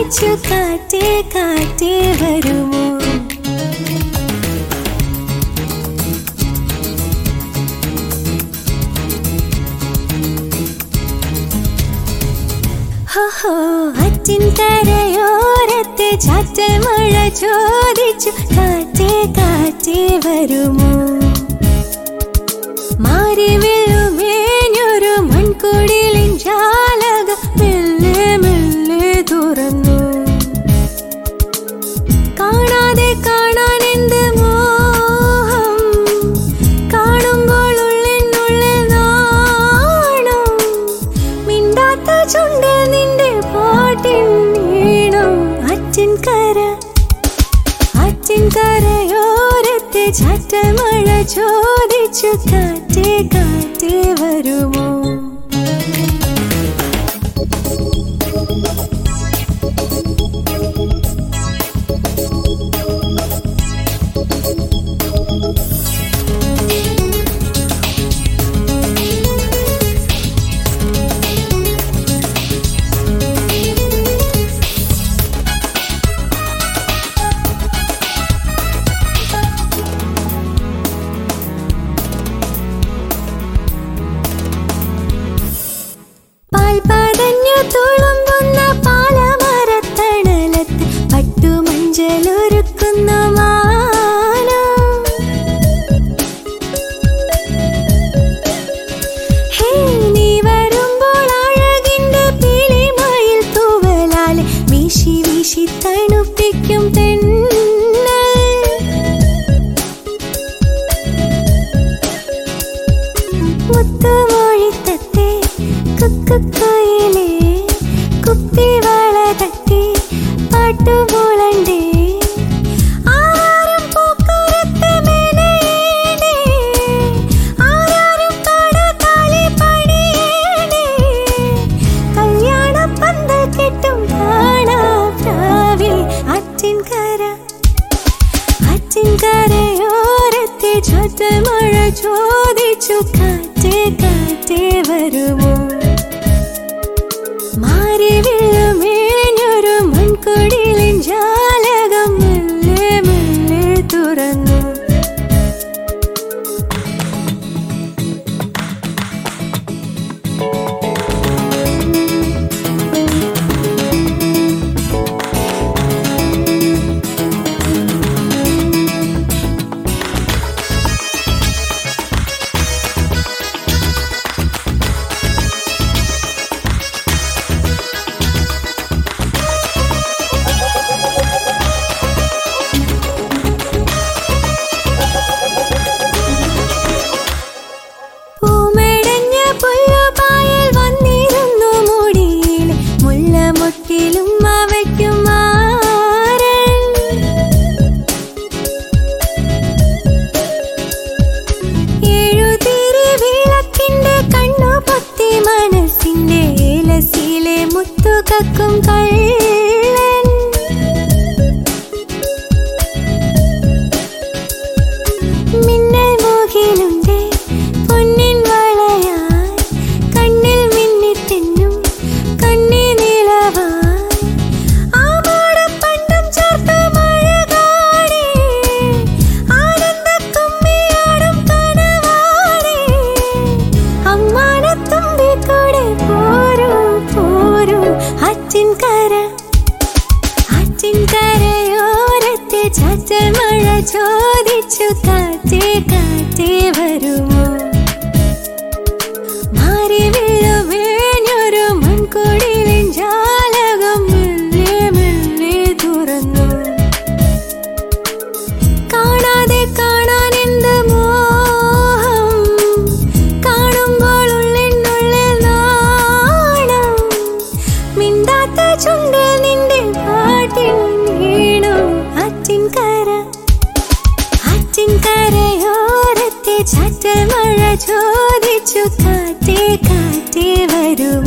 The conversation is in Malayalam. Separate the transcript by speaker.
Speaker 1: ചോദിച്ചു കാറ്റേ കാറ്റേ വരുമോ ഹോ അറ്റിൻ കരയോരത്തെ ചാറ്റൽ മഴ ചോദിച്ചു കാറ്റേ കാറ്റേ വരുമോ മാറി വീഴുമേഞ്ഞൊരു മൺകുടിലിൻ ജാലകം മെല്ലെ മെല്ലെ തുറന്നു കാണാതെ കാണാൻ എന്ത് മോഹം കാണുമ്പോൾ ഉള്ളിനുള്ളിൽ നാണം മിണ്ടാത്ത ചുണ്ട് നിന്റെ പാട്ടിൻ ഈണം അറ്റിൻ കര അറ്റിൻ കരയോരത്തെ ചാറ്റൽ മഴ ചോദിച്ചു കാറ്റേ കാറ്റേ വരുമോ പാൽ പതഞ്ഞു തുളുമ്പുന്ന പാലമരത്തണലത്ത് പട്ടുമഞ്ചലൊരുക്കുന്ന മാനം ഹേ നീ വരുമ്പോൾ അഴകിന്റെ പിളിമയിൽ തൂവലാലെ വീശി വീശി തണുപ്പിക്കും തെന്നൽ മുത്തുമൊഴിത്തത്തെ കുക്കുക്കുയിലേ കുപ്പിവള തട്ടി പാട്ടുപോളണ്ടേ ആരും പൂക്കുരത്ത് മെനയേണേ ആരാരും കടകാലി പണിയേണേ കല്യാണപ്പന്തൽ കെട്ടും കാണാപ്രാവിൽ അറ്റിൻ കര അറ്റിൻ കരയോരത്തെ ചുറ്റൽ മഴ ചോദിച്ചു കാറ്റേ കാറ്റേ വരുമോ മാറി വീഴുമേഞ്ഞൊരു മൺകുടിലിൻ ജാലകം മെല്ലെ മെല്ലെ തുറന്നു പൂമെടഞ്ഞ പുല്ലുപായൽ വന്നിരുന്നു മുടിയിൽ മുല്ലമൊട്ടിലും അവയ്ക്കും മാറൻ ഏഴുതിരി വിളക്കിന്റെ കണ്ണു പൊത്തി മനസ്സിന്റെ ഏലസിലെ മുത്തുകക്കും കള്ളൻ മിന്നൽ മൂകിലുണ്ടേ പൊന്നിൻ വളയായി കണ്ണിൽ മിന്നിത്തെന്നും കണ്ണി നിലവായി ആമോടപ്പണ്ടം ചേർത്ത് മഴ കാണി ആനന്ദക്കുമ്മിയാടും കനവാടി അമ്മാനത്തുമ്പി കൂടെ പോരൂ പോരൂ അച്ചിൻ കര അച്ചിൻ കരയോരത്തെ ചാറ്റൽ മഴ ചോദിച്ചു കാറ്റേ കാറ്റേ വരുമോ മാറി വീഴുമേഞ്ഞൊരു മൺകുടിലിൻ ജാലകം മെല്ലെ മെല്ലെ തുറന്നു കാണാതെ കാണാൻ എന്ത് മോഹം കാണുമ്പോൾ ഉള്ളിനുള്ളിൽ നാണം മിണ്ടാത്ത ചുണ്ട് നിന്റെ പാട്ടിൻ ഈണം അറ്റിൻ കര അറ്റിൻ കരയോരത്തെ ചാറ്റൽ മഴ ചോദിച്ചു കാറ്റേ കാറ്റേ വരുമോ